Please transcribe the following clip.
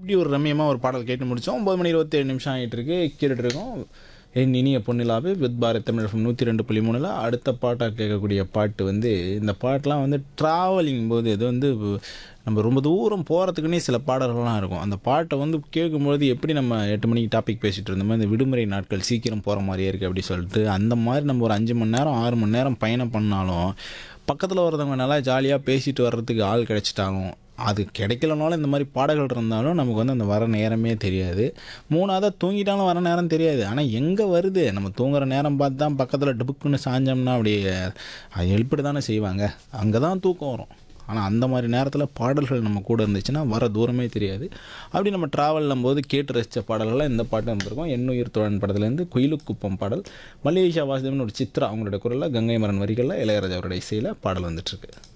இப்படி ஒரு ரம்மியமாக ஒரு பாடல் கேட்டு முடித்தோம் ஒம்பது மணி இருபத்தேழு நிமிஷம் ஆகிட்டு இருக்கு கேட்டுட்டு இருக்கோம் என் இனிய பொன்னிலாவே வித் பாரத் தமிழ் எஃப்எம் நூற்றி ரெண்டு புள்ளி மூணில் அடுத்த பாட்டாக கேட்கக்கூடிய பாட்டு வந்து இந்த பாட்டெலாம் வந்து ட்ராவலிங் போது இது வந்து நம்ம ரொம்ப தூரம் போகிறதுக்குன்னே சில பாடல்கள்லாம் இருக்கும் அந்த பாட்டை வந்து கேட்கும்போது எப்படி நம்ம எட்டு மணிக்கு டாபிக் பேசிகிட்டு இருந்தோமோ இந்த விடுமுறை நாட்கள் சீக்கிரம் போகிற மாதிரியே இருக்குது அப்படி சொல்லிட்டு அந்த மாதிரி நம்ம ஒரு அஞ்சு மணி நேரம் ஆறு மணி நேரம் பயணம் பண்ணாலும் பக்கத்தில் ஒருத்தவங்க நல்லா ஜாலியாக பேசிட்டு வர்றதுக்கு ஆள் கிடைச்சிட்டாலும் அது கிடைக்கலனாலும் இந்த மாதிரி பாடல்கள் இருந்தாலும் நமக்கு வந்து அந்த வர நேரமே தெரியாது மூணாவதாக தூங்கிட்டாலும் வர நேரம் தெரியாது ஆனால் எங்கே வருது நம்ம தூங்குற நேரம் பார்த்து தான் பக்கத்தில் டுபுக்குன்னு சாஞ்சோம்னா அப்படியே எழுப்பிட்டு தானே செய்வாங்க அங்கே தான் தூக்கம் வரும் ஆனால் அந்த மாதிரி நேரத்தில் பாடல்கள் நம்ம கூட இருந்துச்சுன்னா வர தூரமே தெரியாது அப்படி நம்ம ட்ராவலும் போது கேட்டு ரசித்த பாடல்கள்லாம் இந்த பாட்டு வந்திருக்கும் எண்ணுயிர் தோழன் படத்துலேருந்து குயிலுக்குப்பம் பாடல் மல்லிகா வாசுதேவன் ஒரு சித்ரா அவங்களோட குரலில் கங்கை மரன் வரிகளில் இளையராஜா அவருடைய இசையில் பாடல் வந்துட்டுருக்கு